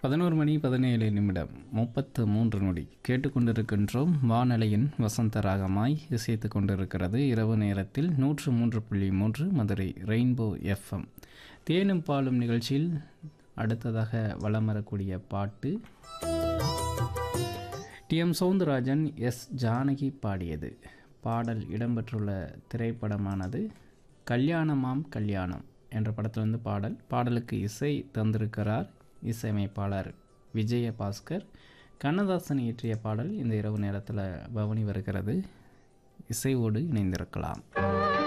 பதினோரு மணி பதினேழு நிமிடம் முப்பத்து மூன்று நொடி கேட்டுக்கொண்டிருக்கின்றோம் வானலையின் வசந்த ராகமாய் இசைத்து கொண்டிருக்கிறது இரவு நேரத்தில் நூற்று மூன்று புள்ளி மூன்று மதுரை ரெயின்போ எஃப்எம் தேனும் பாலும் நிகழ்ச்சியில் அடுத்ததாக வலம் வரக்கூடிய பாட்டு T M Soundararajan S Janaki பாடியது பாடல் இடம்பெற்றுள்ள திரைப்படமானது கல்யாணமாம் கல்யாணம் என்ற படத்திலிருந்து பாடல் பாடலுக்கு இசை தந்திருக்கிறார் இசையமைப்பாளர் விஜயபாஸ்கர் கண்ணதாசன் இயற்றிய பாடல் இந்த இரவு நேரத்தில் பவனி வருகிறது இசையோடு இணைந்திருக்கலாம்